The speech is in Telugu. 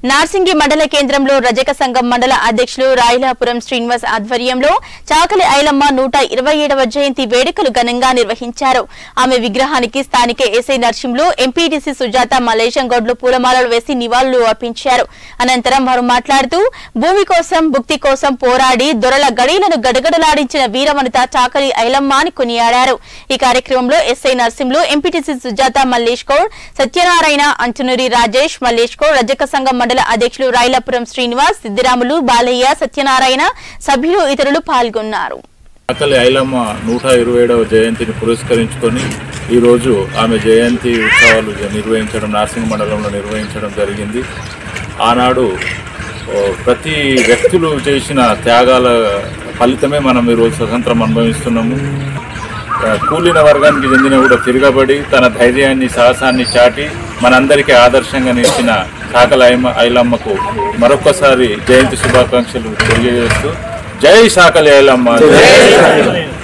నార్సింగి మండల కేంద్రంలో రజక సంఘం మండల అధ్యక్షులు రాయలాపురం శ్రీనివాస్ ఆధ్వర్యంలో చాకలి ఐలమ్మ నూట ఇరవై ఏడవ జయంతి వేడుకలు ఘనంగా నిర్వహించారు ఆమె విగ్రహానికి స్థానిక ఎస్ఐ నర్సింలు ఎంపీటీసీ సుజాత మలేషం గౌడ్లు పూలమాలలు వేసి నివాళులు అర్పించారు అనంతరం వారు మాట్లాడుతూ భూమి కోసం భుక్తి కోసం పోరాడి దొరల గడీలను గడగడలాడించిన వీరవనిత చాకలి ఐలమ్మ అని కొనియాడారు ఈ కార్యక్రమంలో ఎస్ఐ నర్సింలు ఎంపీటీసీ సుజాత మల్లేష్ గౌడ్ సత్యనారాయణ అంచునూరి రాజేష్ మల్లేష్ గౌడ్ రజక సంఘం మండల అధ్యక్షులు రాయలపురం శ్రీనివాస్ సిద్దిరాములు బాలయ్య సత్యనారాయణ సభ్యులు ఇతరులు పాల్గొన్నారు అక్కలి ఐలమ్మ నూట ఇరవై ఏడవ జయంతిని పురస్కరించుకొని ఈరోజు ఆమె జయంతి ఉత్సవాలు నిర్వహించడం నార్సింగ్ మండలంలో నిర్వహించడం జరిగింది ఆనాడు ఓ, ప్రతి వ్యక్తులు చేసిన త్యాగాల ఫలితమే మనం ఈరోజు స్వతంత్రం అనుభవిస్తున్నాము ఆ, కూలిన వర్గానికి చెందిన కూడా తిరగబడి తన ధైర్యాన్ని సాహసాన్ని చాటి మనందరికీ ఆదర్శంగా నిలిచిన కాకల ఐమ ఐలమ్మకు మరొకసారి జయంతి శుభాకాంక్షలు తెలియజేస్తూ జై శాకలి ఐలమ్మ జై